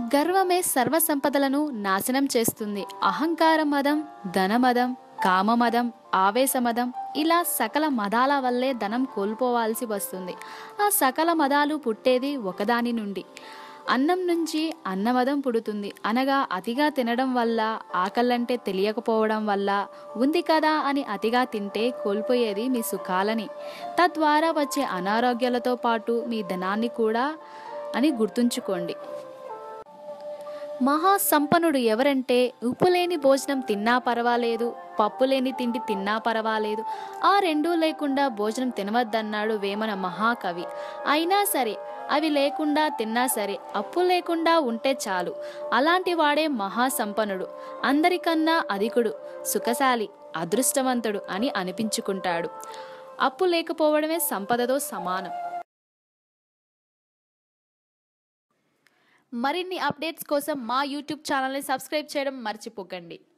గర్వమే సర్వ సంపదలను నాశనం చేస్తుంది అహంకార మదం ధనమదం కామమదం ఆవేశమదం ఇలా సకల మదాల వల్లే ధనం కోల్పోవాల్సి వస్తుంది ఆ సకల మదాలు పుట్టేది ఒకదాని నుండి అన్నం నుంచి అన్నమదం పుడుతుంది అనగా అతిగా తినడం వల్ల ఆకలంటే తెలియకపోవడం వల్ల ఉంది కదా అని అతిగా తింటే కోల్పోయేది మీ సుఖాలని తద్వారా వచ్చే అనారోగ్యాలతో పాటు మీ ధనాన్ని కూడా అని గుర్తుంచుకోండి మహా సంపన్నుడు ఎవరంటే ఉప్పు లేని భోజనం తిన్నా పర్వాలేదు పప్పు లేని తిండి తిన్నా పర్వాలేదు ఆ రెండూ లేకుండా భోజనం తినవద్దన్నాడు వేమన మహాకవి అయినా సరే అవి లేకుండా తిన్నా సరే అప్పు లేకుండా ఉంటే చాలు అలాంటి వాడే మహాసంపన్నుడు అందరికన్నా అధికుడు సుఖశాలి అదృష్టవంతుడు అని అనిపించుకుంటాడు అప్పు లేకపోవడమే సంపదతో సమానం మరిన్ని అప్డేట్స్ కోసం మా యూట్యూబ్ ఛానల్ని సబ్స్క్రైబ్ చేయడం మర్చిపోకండి